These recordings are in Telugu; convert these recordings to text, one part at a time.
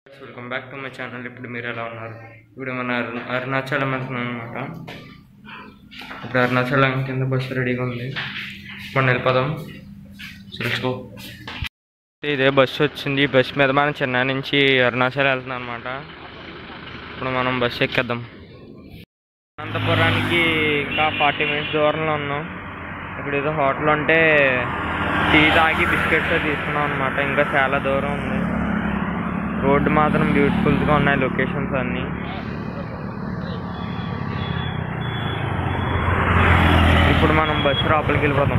Welcome back to my channel ఇప్పుడు మీరు ఎలా ఉన్నారు ఇప్పుడు మన అరు అరుణాచలం వెళ్తున్నాం అనమాట ఇప్పుడు అరుణాచలం కింద బస్సు రెడీగా ఉంది మనం వెళ్ళిపోదాం తెలుసుకో ఇదే బస్సు వచ్చింది ఈ బస్సు మీద మనం చెన్నై నుంచి అరుణాచలం వెళ్తున్నాం అనమాట ఇప్పుడు మనం బస్సు ఎక్కేద్దాం అనంతపురానికి ఇంకా ఫార్టీ మినిట్స్ దూరంలో ఉన్నాం ఇక్కడ ఏదో హోటల్ ఉంటే టీ తాగి బిస్కెట్స్ తీసుకున్నాం అనమాట ఇంకా చాలా దూరం ఉంది రోడ్డు మాత్రం బ్యూటిఫుల్గా ఉన్నాయి లొకేషన్స్ అన్నీ ఇప్పుడు మనం బస్సు లోపలికి వెళ్ళిపోతాం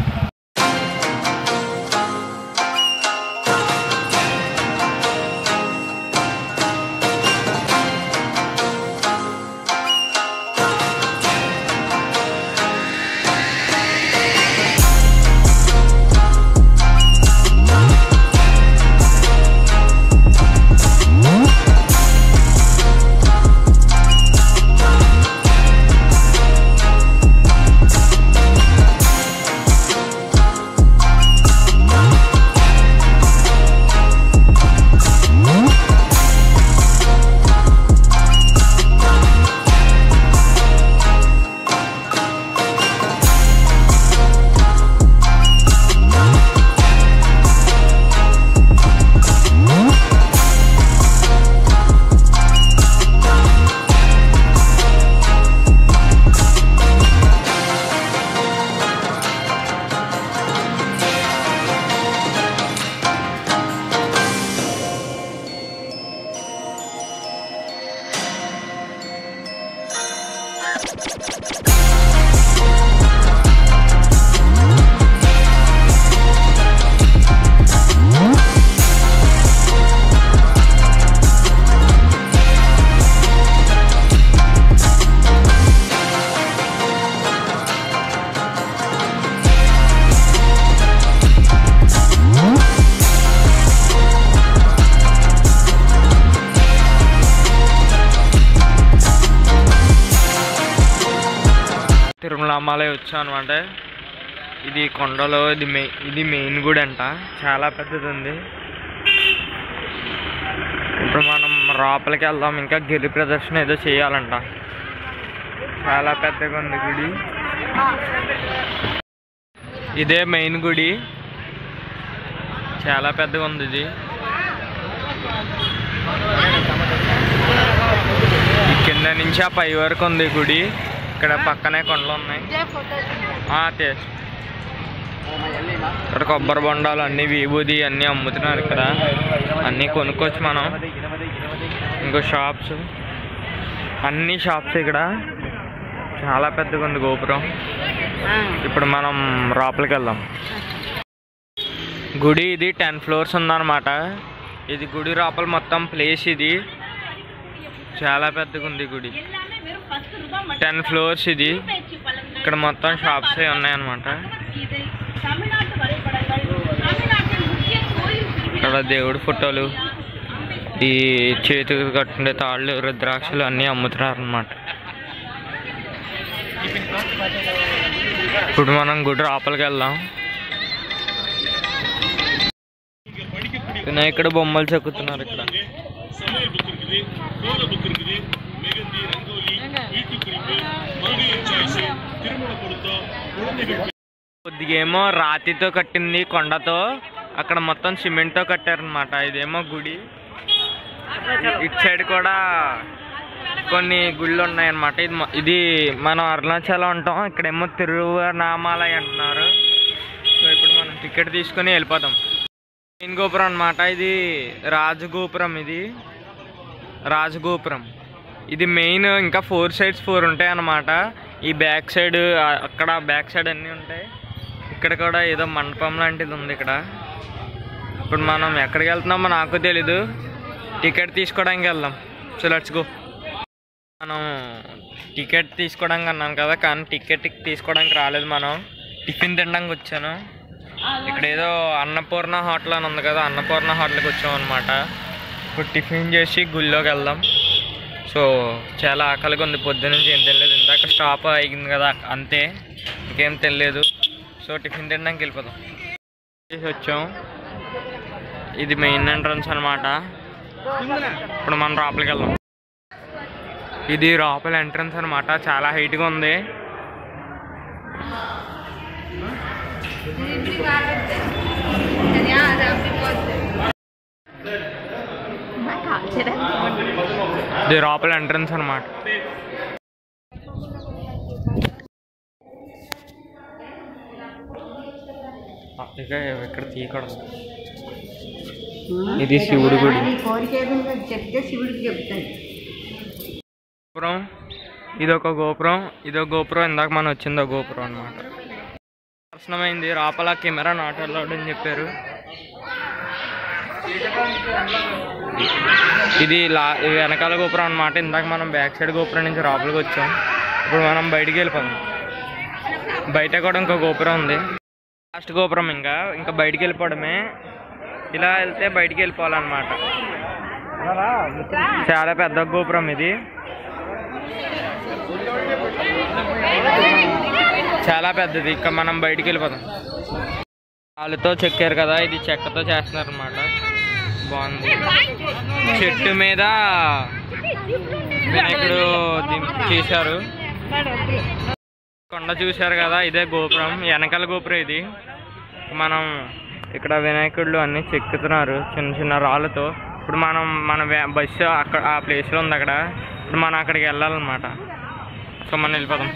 తిరుమలమాలయ వచ్చాం అనమాట ఇది కొండలో ఇది మెయిన్ ఇది మెయిన్ గుడి అంట చాలా పెద్దది ఉంది ఇప్పుడు మనం లోపలికి వెళ్దాం ఇంకా గిరి ప్రదర్శన ఏదో చేయాలంట చాలా పెద్దగా ఉంది గుడి ఇదే మెయిన్ గుడి చాలా పెద్దగా ఉంది ఇది ఈ కింద నుంచి ఆ పై వరకు ఉంది గుడి ఇక్కడ పక్కనే కొండలు ఉన్నాయి ఆ, తే ఇక్కడ కొబ్బరి బొండాలు అన్ని విభూది అన్నీ అమ్ముతున్నారు ఇక్కడ అన్నీ కొనుక్కోవచ్చు మనం ఇంకో షాప్స్ అన్ని షాప్స్ ఇక్కడ చాలా పెద్దగా ఉంది గోపురం ఇప్పుడు మనం లోపలికి వెళ్దాం గుడి ఇది టెన్ ఫ్లోర్స్ ఉందన్నమాట ఇది గుడి లోపల మొత్తం ప్లేస్ ఇది చాలా పెద్దగా ఉంది గుడి టెన్ ఫ్లోర్స్ ఇది ఇక్కడ మొత్తం షాప్స్ ఉన్నాయన్నమాట ఇక్కడ దేవుడి ఫోటోలు ఈ చేతికి కట్టుండే తాళ్ళు రుద్రాక్షలు అన్నీ అమ్ముతున్నారు అనమాట ఇప్పుడు మనం గుడి లోపలికి వెళ్దాం వినాయకుడు బొమ్మలు చెక్కుతున్నారు ఇక్కడ சமையல் புக் இருக்குது கோல புக் இருக்குது மெகந்தி ரங்கோலி வீட்டு குறிப்பு மகளிர் சாய்ஸ் திருமண பொருத்தம் குழந்தைகள் కొద్దిగా ఏమో రాతితో కట్టింది కొండతో అక్కడ మొత్తం సిమెంట్తో కట్టారనమాట ఇదేమో గుడి ఇటు సైడ్ కూడా కొన్ని గుళ్ళు ఉన్నాయన్నమాట ఇది మొ- ఇది మనం అరుణాచలం ఉంటాం ఇక్కడేమో తిరువనామాలయ అంటున్నారు సో ఇప్పుడు మనం టికెట్ తీసుకొని వెళ్ళిపోతాం మెయిన్ గోపురం అన్నమాట ఇది రాజగోపురం ఇది రాజగోపురం ఇది మెయిన్ ఇంకా ఫోర్ సైడ్స్ ఫోర్ ఉంటాయి అన్నమాట ఈ బ్యాక్ సైడ్ ఆ- అక్కడ బ్యాక్ సైడ్ అన్నీ ఉంటాయి ఇక్కడ కూడా ఏదో మండపం లాంటిది ఉంది ఇక్కడ ఇప్పుడు మనం ఎక్కడికి వెళ్తున్నామో నాకు తెలీదు టికెట్ తీసుకోవడానికి వెళ్దాం సో లెట్స్ గో మనం టికెట్ తీసుకోవడానికి అన్నాను కదా కానీ టికెట్ తీసుకోవడానికి రాలేదు మనం టిఫిన్ తినడానికి వచ్చాను ఇక్కడ ఏదో అన్నపూర్ణ హోటల్ అని ఉంది కదా అన్నపూర్ణ హోటల్కి వచ్చాం అనమాట ఇప్పుడు టిఫిన్ చేసి గుళ్ళోకి వెళ్దాం సో చాలా ఆకలిగా ఉంది పొద్దునుంచి ఏం తినలేదు ఇందాక స్టాప్ అయింది కదా అంతే ఇంకేం తినలేదు సో టిఫిన్ తినడానికి వెళ్ళిపోదాం చేసి వచ్చాం ఇది మెయిన్ ఎంట్రన్స్ అనమాట ఇప్పుడు మనం లోపలికి వెళ్దాం ఇది లోపల ఎంట్రన్స్ అనమాట చాలా హైట్గా ఉంది ఇది లోపల ఎంట్రన్స్ అనమాట ఇక ఇక్కడ తీయకూడదు ఇది శివుడి గుడి కోరిక ఏదైనా చెప్తే శివుడికి చెప్తాను గోపురం ఇదొక గోపురం ఇదో గోపురం ఇందాక మనం వచ్చిందో గోపురం అనమాట దర్శనమైంది లోపల కెమెరా నాట్ అలౌడ్ అని చెప్పారు ఇది లా ఇది వెనకాల గోపురం అనమాట ఇందాక మనం బ్యాక్ సైడ్ గోపురం నుంచి లోపలికి వచ్చాం ఇప్పుడు మనం బయటికి వెళ్ళిపోదాం బయట కూడా ఇంకో గోపురం ఉంది లాస్ట్ గోపురం ఇంకా ఇంకా బయటికి వెళ్ళిపోవడమే ఇలా వెళ్తే బయటికి వెళ్ళిపోవాలన్నమాట చాలా పెద్ద గోపురం ఇది చాలా పెద్దది ఇంకా మనం బయటికి వెళ్ళిపోతాం వాళ్ళతో చెక్కారు కదా ఇది చెక్కతో చేస్తున్నారు అనమాట బాగుంది చెట్టు మీద వినాయకుడు దిం- చేశారు కొండ చూశారు కదా ఇదే గోపురం వెనకాల గోపురం ఇది మనం ఇక్కడ వినాయకుళ్ళు అన్ని చెక్కుతున్నారు చిన్న చిన్న రాళ్ళతో ఇప్పుడు మనం మన వ్య- బస్సు అక్కడ ఆ ప్లేస్లో ఉంది అక్కడ ఇప్పుడు మనం అక్కడికి వెళ్ళాలన్నమాట సో మనం వెళ్ళిపోదాం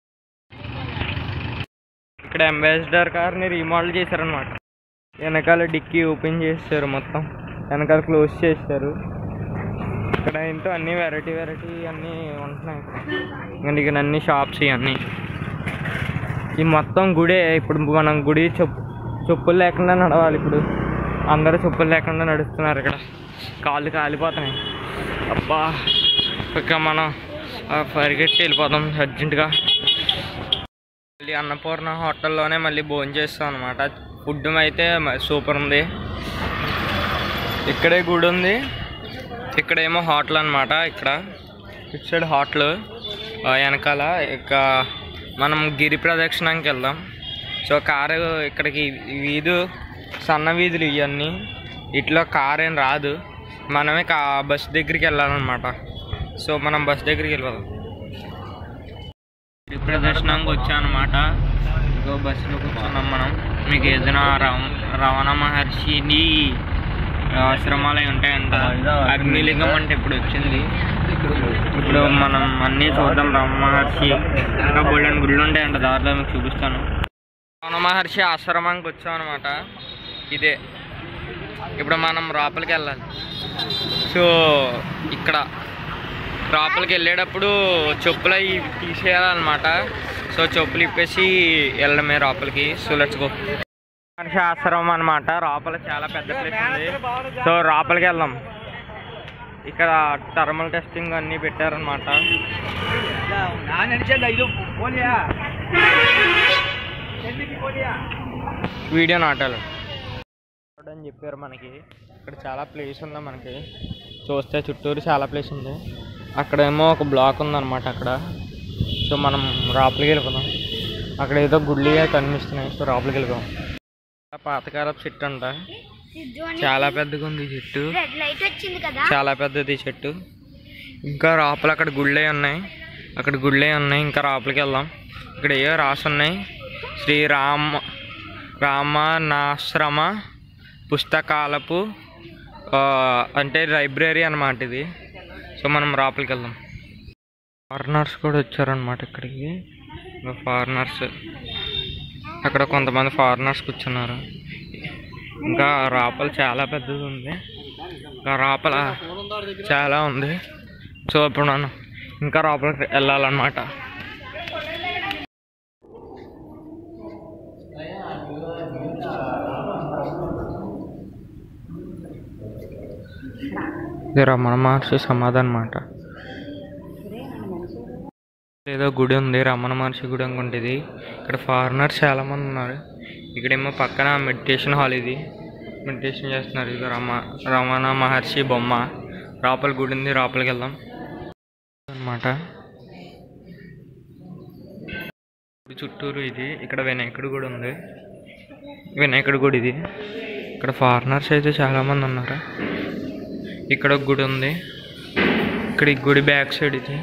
ఇక్కడ అంబాసిడర్ కార్ని రీమోడల్ చేశారనమాట వెనకాల డిక్కీ ఓపెన్ చేస్తారు మొత్తం వెనకాల క్లోజ్ చేస్తారు ఇక్కడ ఏంటో అన్ని వెరైటీ వెరైటీ అన్నీ ఉంటున్నాయి ఇంకా ఇక్కడ అన్ని షాప్స్ ఇవన్నీ ఈ మొత్తం గుడే ఇప్పుడు మనం గుడి చెప్పు చెప్పులు లేకుండా నడవాలి ఇప్పుడు అందరూ చెప్పులు లేకుండా నడుస్తున్నారు ఇక్కడ కాళ్ళు కాలిపోతున్నాయి అబ్బా ఇక మనం ఆ, పరిగెట్టి వెళ్ళిపోదాం అర్జెంటుగా మళ్ళీ అన్నపూర్ణ హోటల్లోనే మళ్ళీ భోజనం చేస్తాం అనమాట ఫుడ్ అయితే మ- సూపర్ ఉంది ఇక్కడే గుడి ఉంది ఇక్కడేమో హోటల్ అనమాట ఇక్కడ ఇటు సైడ్ హోటల్ ఆ, వెనకాల ఇక మనం గిరి ప్రదక్షిణానికి వెళ్దాం సో కారు ఇక్కడికి వీధు సన్న వీధులు ఇవన్నీ ఇట్లా కార్ ఏం రాదు మనమే కా బస్ దగ్గరికి వెళ్ళాలన్నమాట సో మనం బస్ దగ్గరికి వెళ్ళిపోదాం గిరి ప్రదర్శనానికి వచ్చామన్నమాట ఇంకో బస్సులో కూర్చున్నాం మనం మీకు ఏదైనా రవ రమణ మహర్షిని ఆశ్రమాలు అయి ఉంటాయంట అగ్నిలింగం అంటే ఇప్పుడు వచ్చింది ఇప్పుడు మనం అన్నీ చూద్దాం రమణ మహర్షి ఇంకా గోల్డెన్ గుళ్ళు ఉంటాయంట దారిలో మీకు చూపిస్తాను రమణ మహర్షి ఆశ్రమానికి వచ్చాం అనమాట ఇదే ఇప్పుడు మనం లోపలికి వెళ్ళాలి సో ఇక్కడ లోపలికి వెళ్ళేటప్పుడు చెప్పులు అవి తీసేయాలన్నమాట సో చెప్పులు ఇప్పేసి వెళ్ళడమే లోపలికి సో లెట్స్ గో మనిషి ఆశ్రమం అనమాట లోపల చాలా పెద్ద ప్లేస్ ఉంది సో లోపలికి వెళ్దాం ఇక్కడ థర్మల్ టెస్టింగ్ అన్నీ పెట్టారనమాట వీడియో నాటాలు అని చెప్పారు మనకి ఇక్కడ చాలా ప్లేస్ ఉంది మనకి చూస్తే చుట్టూరు చాలా ప్లేస్ ఉంది అక్కడేమో ఒక బ్లాక్ ఉందన్నమాట అక్కడ సో మనం లోపలికి వెళ్ళిపోదాం అక్కడ ఏదో గుళ్ళు కనిపిస్తున్నాయి సో లోపలికి వెళ్ళిపోదాం పాతకాలపు చెట్టు అంట చాలా పెద్దగా ఉంది ఈ చెట్టు రెడ్ లైట్ వచ్చింది కదా చాలా పెద్దది ఈ చెట్టు ఇంకా లోపల అక్కడ గుళ్ళే ఉన్నాయి అక్కడ గుళ్ళే ఉన్నాయి ఇంకా లోపలికి వెళ్దాం ఇక్కడ ఏవో రాసి ఉన్నాయి శ్రీరామ రామనాశ్రమ పుస్తకాలపు ఆ, అంటే లైబ్రరీ అన్నమాట ఇది సో మనం లోపలికి వెళ్దాం ఫారినర్స్ కూడా వచ్చారనమాట ఇక్కడికి ఫారినర్స్ అక్కడ కొంతమంది ఫారినర్స్ కూర్చున్నారు ఇంకా లోపల చాలా పెద్దది ఉంది ఇంకా లోపల చాలా ఉంది సో ఇప్పుడు మనం ఇంకా లోపలికి వెళ్ళాలన్నమాట ఇది రమణ మహర్షి సమాధి అన్నమాట ఏదో గుడి ఉంది రమణ మహర్షి గుడి అనుకుంటే ఇది ఇక్కడ ఫారినర్స్ చాలా మంది ఉన్నారు ఇక్కడేమో పక్కన మెడిటేషన్ హాల్ ఇది మెడిటేషన్ చేస్తున్నారు ఇది రమ రమణ మహర్షి బొమ్మ లోపల గుడి ఉంది లోపలికి వెళ్దాం అనమాట చుట్టూరు ఇది ఇక్కడ వినాయకుడు గుడి ఉంది వినాయకుడి గుడి ఇది ఇక్కడ ఫారినర్స్ అయితే చాలా మంది ఉన్నారు ఇక్కడ ఒక గుడి ఉంది ఇక్కడ ఈ గుడి బ్యాక్ సైడ్ ఇది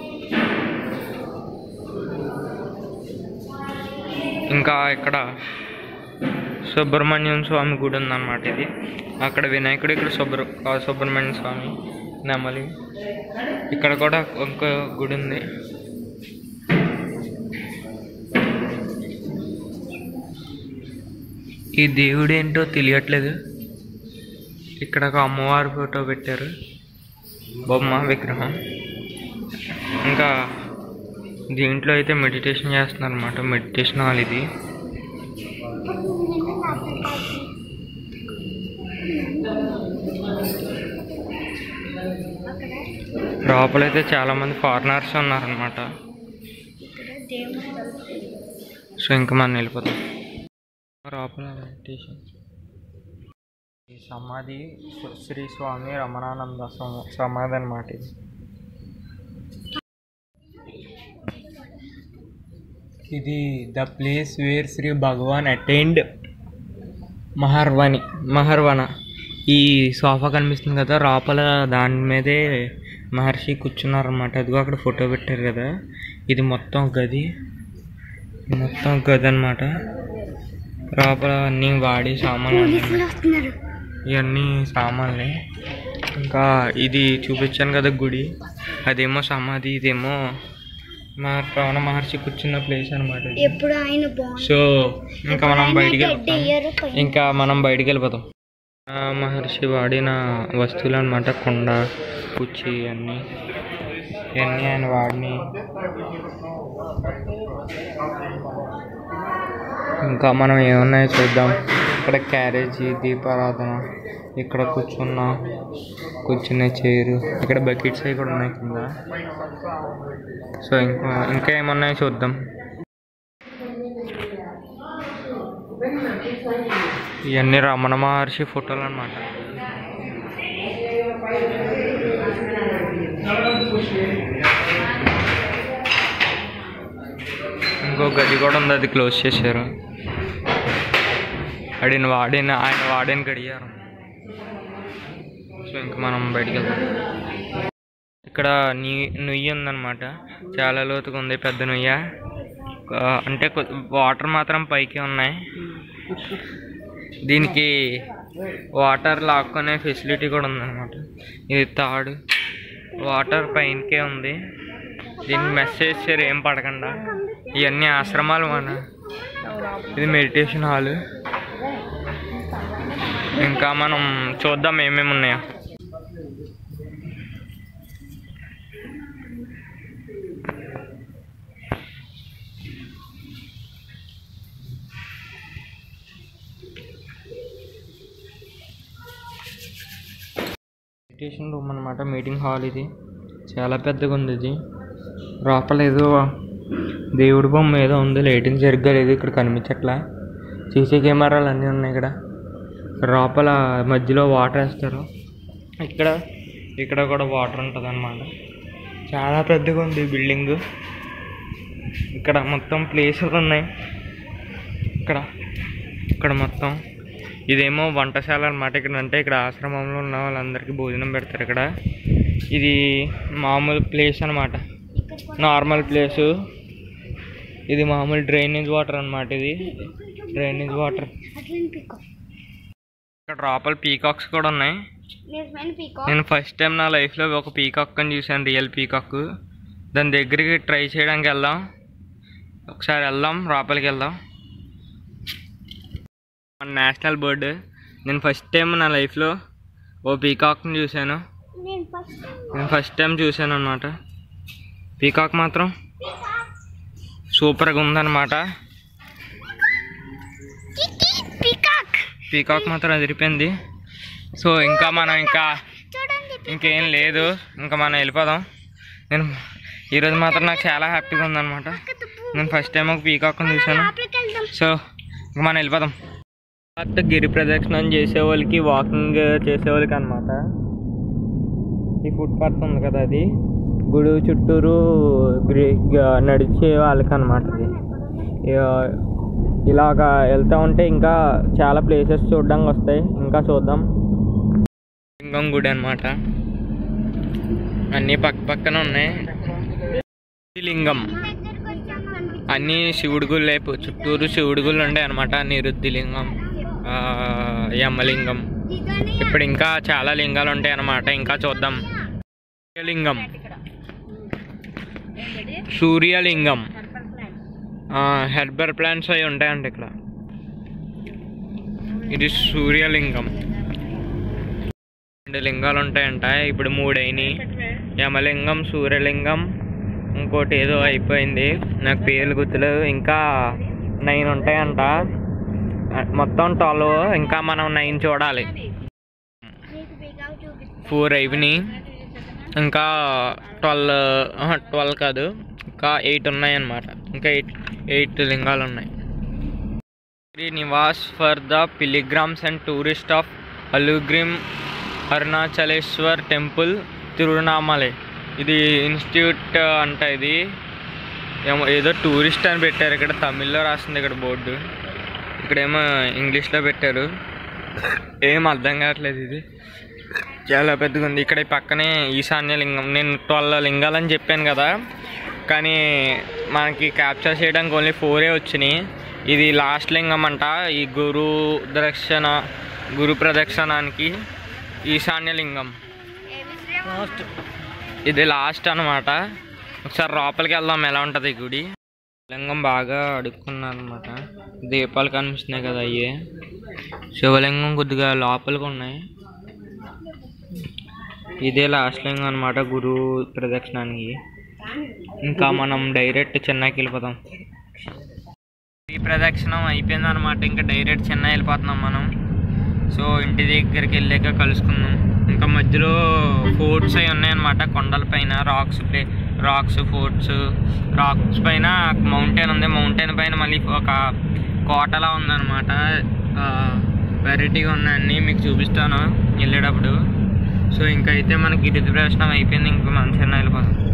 ఇంకా ఇక్కడ సుబ్రహ్మణ్యం స్వామి గుడి ఉందన్నమాట ఇది అక్కడ వినాయకుడు ఇక్కడ సుబ్ర ఆ సుబ్రహ్మణ్య స్వామి నెమలి ఇక్కడ కూడా ఇంకో గుడి ఉంది ఈ దేవుడు ఏంటో తెలియట్లేదు ఇక్కడ ఒక అమ్మవారి ఫోటో పెట్టారు బొమ్మ విగ్రహం ఇంకా దీంట్లో అయితే మెడిటేషన్ చేస్తున్నారు అనమాట మెడిటేషన్ హాల్ ఇది లోపలైతే చాలా మంది ఫారినర్స్ ఉన్నారనమాట సో ఇంకా మనం వెళ్ళిపోతాం లోపల మెడిటేషన్ ఈ సమాధి శ్రీ- శ్రీ స్వామి రమణానంద సమ- సమాధి అనమాట ఇది ఇది the place where Shri Bhagavan attend మహర్వని మహర్వన ఈ సోఫా కనిపిస్తుంది కదా లోపల దాని మీదే మహర్షి కూర్చున్నారన్నమాట అదిగో అక్కడ ఫోటో పెట్టారు కదా ఇది మొత్తం గది ఇది మొత్తం గది అనమాట లోపల అన్నీ వాడి సామాన్లు ఉన్నాయి. వస్తున్నారు ఇవన్నీ సామాన్లే ఇంకా ఇది చూపించాను కదా గుడి అదేమో సమాధి ఇదేమో మా రమణ మహర్షి కూర్చున్న ప్లేస్ అనమాట ఎప్పుడు ఆయన బాగుంది సో ఇంకా మనం బయటికి వెళ్ళిపోతాం ఇయర్ పైన ఇంకా మనం బయటికి వెళ్ళిపోతాం ఆ మహర్షి వాడిన వస్తువులు అనమాట కొండ కుర్చీ అన్నీ ఇవన్నీ ఆయన వాడిని ఇంకా మనం ఏమున్నాయో చూద్దాం ఇక్కడ క్యారేజీ దీపారాధన ఇక్కడ కూర్చున్న కూర్చునే చైరు ఇక్కడ బకెట్స్ అవి కూడా ఉన్నాయి కింద సో ఇంకా ఇంకా ఏమున్నాయో చూద్దాం ఇవన్నీ రమణ మహర్షి ఫోటోలు అన్నమాట ఇంకో గది కూడా ఉంది అది క్లోజ్ చేశారు అడిన వాడిన ఆయన వాడిన గడియారం సో ఇంకా మనం బయటికి వెళ్దాం ఇక్కడ నీ నుయ్యి ఉందన్నమాట చాలా లోతుగా ఉంది పెద్ద నుయ్య ఆ, అంటే కొ- వాటర్ మాత్రం పైకి ఉన్నాయి దీనికి వాటర్ లాక్కునే ఫెసిలిటీ కూడా ఉందన్నమాట ఇది తాడు వాటర్ పైనకే ఉంది దీనికి మెసేజ్ చేశారు ఏం పడకుండా ఇవన్నీ ఆశ్రమాలు మన ఇది మెడిటేషన్ హాల్ ఇంకా మనం చూద్దాం ఏమేమి ఉన్నాయో మెడిటేషన్ రూమ్ అనమాట మీటింగ్ హాల్ ఇది చాలా పెద్దగా ఉంది ఇది లోపల ఏదో దేవుడి బొమ్మ ఏదో ఉంది లైటింగ్ సరిగ్గా లేదు ఇక్కడ కనిపించట్లా సీసీ కెమెరాలు అన్నీ ఉన్నాయి ఇక్కడ లోపల మధ్యలో వాటర్ వేస్తారు ఇక్కడ ఇక్కడ కూడా వాటర్ ఉంటుంది అనమాట చాలా పెద్దగా ఉంది బిల్డింగ్ ఇక్కడ మొత్తం ప్లేసులు ఉన్నాయి ఇక్కడ ఇక్కడ మొత్తం ఇదేమో వంటశాల అనమాట ఇక్కడ అంటే ఇక్కడ ఆశ్రమంలో ఉన్న వాళ్ళందరికీ భోజనం పెడతారు ఇక్కడ ఇది మామూలు ప్లేస్ అనమాట నార్మల్ ప్లేసు ఇది మామూలు డ్రైనేజ్ వాటర్ అనమాట ఇది డ్రైనేజ్ వాటర్ అట్లని పీకో ఇక్కడ లోపల పీకాక్స్ కూడా ఉన్నాయి నిజమైన పీకో నేను ఫస్ట్ టైం నా లైఫ్లో ఒక పీకాక్ అని చూశాను రియల్ పీకాక్ దాని దగ్గరికి ట్రై చేయడానికి వెళ్దాం ఒకసారి వెళ్దాం లోపలికి వెళ్దాం మన నేషనల్ బర్డ్ నేను ఫస్ట్ టైం నా లైఫ్లో ఓ పీకాక్ని చూశాను నేను ఫస్ట్ నేను ఫస్ట్ టైం చూశాను అనమాట పీకాక్ మాత్రం సూపర్గా ఉందన్నమాట పీకాక్ పీకాక్ మాత్రం అదిరిపోయింది సో ఇంకా మనం ఇంకా చూడండి ఇంకేం లేదు ఇంకా మనం వెళ్ళిపోదాం నేను ఈరోజు మాత్రం నాకు చాలా హ్యాపీగా ఉందన్నమాట నేను ఫస్ట్ టైం ఒక పీకాక్ని చూశాను లోపలికి వెళ్దాం సో ఇంక మనం వెళ్ళిపోదాం తర్వాత గిరి ప్రదక్షిణం చేసే వాళ్ళకి వాకింగ్ చేసే వాళ్ళకి అనమాట ఈ ఫుట్పాత్ ఉంది కదా అది గుడి చుట్టూరు గ్రి- గ- నడిచే వాళ్ళకి అనమాట ఇది ఇక- ఇలాగా వెళ్తా ఉంటే ఇంకా చాలా ప్లేసెస్ చూడడానికి వస్తాయి ఇంకా చూద్దాం ఇంకా లింగం గుడి అనమాట అన్నీ పక్క పక్కన ఉన్నాయి లింగం దగ్గరకు వచ్చాము అనిపించింది అన్ని శివుడి గుళ్ళే పు- చుట్టూరు శివుడి గుళ్ళు ఉండే అనమాట నిరుద్ధి లింగం ఆ, యమలింగం ఇప్పుడు ఇంకా చాలా లింగాలు ఉంటాయి అన్నమాట ఇంకా చూద్దాం సూర్యలింగం సూర్యలింగం హెర్బర్ ప్లాంట్స్ అవి ఉంటాయంట ఇక్కడ ఇది సూర్యలింగం రెండు లింగాలు ఉంటాయంట ఇప్పుడు మూడు అయినాయి యమలింగం సూర్యలింగం ఇంకోటి ఏదో అయిపోయింది నాకు పేర్లు గుర్తులేవు ఇంకా నైన్ ఉంటాయంట మొత్తం ట్వెల్వ్ ఇంకా మనం నైన్ చూడాలి నీకు పీకాక్ చూపిస్తాను ఫోర్ అయిపోయినాయి ఇంకా ట్వెల్వ్ ట్వెల్వ్ కాదు ఇంకా ఎయిట్ ఉన్నాయి అన్నమాట ఇంకా ఎయిట్ ఎయిట్ లింగాలు ఉన్నాయి Srinivas for the pilgrims and tourist of అలుగ్రిమ్ అరుణాచలేశ్వర్ టెంపుల్ తిరువణామలై ఇది ఇన్స్టిట్యూట్ అంట ఇది ఏమో ఏదో టూరిస్ట్ అని పెట్టారు ఇక్కడ తమిళ్లో రాస్తుంది ఇక్కడ బోర్డు ఇక్కడేమో ఇంగ్లీష్లో పెట్టారు ఏం అర్థం కావట్లేదు ఇది చాలా పెద్దగా ఉంది ఇక్కడ ఈ పక్కనే ఈశాన్య లింగం నేను ట్వెల్వ్ లింగాలని చెప్పాను కదా కానీ మనకి క్యాప్చర్ చేయడానికి ఓన్లీ ఫోరే వచ్చినాయి ఇది లాస్ట్ లింగం అంట ఈ గురు దక్షిణ గురు ప్రదక్షిణానికి ఈశాన్య లింగం ఇది లాస్ట్ అన్నమాట ఒకసారి లోపలికి వెళ్దాం ఎలా ఉంటుంది ఈ గుడి లింగం బాగా అడుక్కున్నారు అనమాట దీపాలు కనిపిస్తున్నాయి కదా అయ్యే శివలింగం కొద్దిగా లోపలికి ఉన్నాయి ఇదే లాస్ట్ లింగం అనమాట గురు ప్రదక్షిణానికి ఇంకా మనం డైరెక్ట్ చెన్నైకి వెళ్ళిపోతాం ఈ ప్రదక్షిణం అయిపోయింది అనమాట ఇంకా డైరెక్ట్ చెన్నై వెళ్ళిపోతున్నాం మనం సో ఇంటి దగ్గరికి వెళ్ళాక కలుసుకుందాం ఇంకా మధ్యలో ఫోర్ట్స్ అవి ఉన్నాయన్నమాట కొండల పైన rocks play rocks forts rocks పైన మౌంటైన్ ఉంది మౌంటైన్ పైన మళ్ళీ ఒక కోటలా ఉందన్నమాట వెరైటీగా ఉన్నాయన్నీ మీకు చూపిస్తాను వెళ్ళేటప్పుడు సో ఇంకా అయితే మనకి గిరి ప్రదర్శనం అయిపోయింది ఇంకా మన చెన్నై వెళ్ళిపోతాం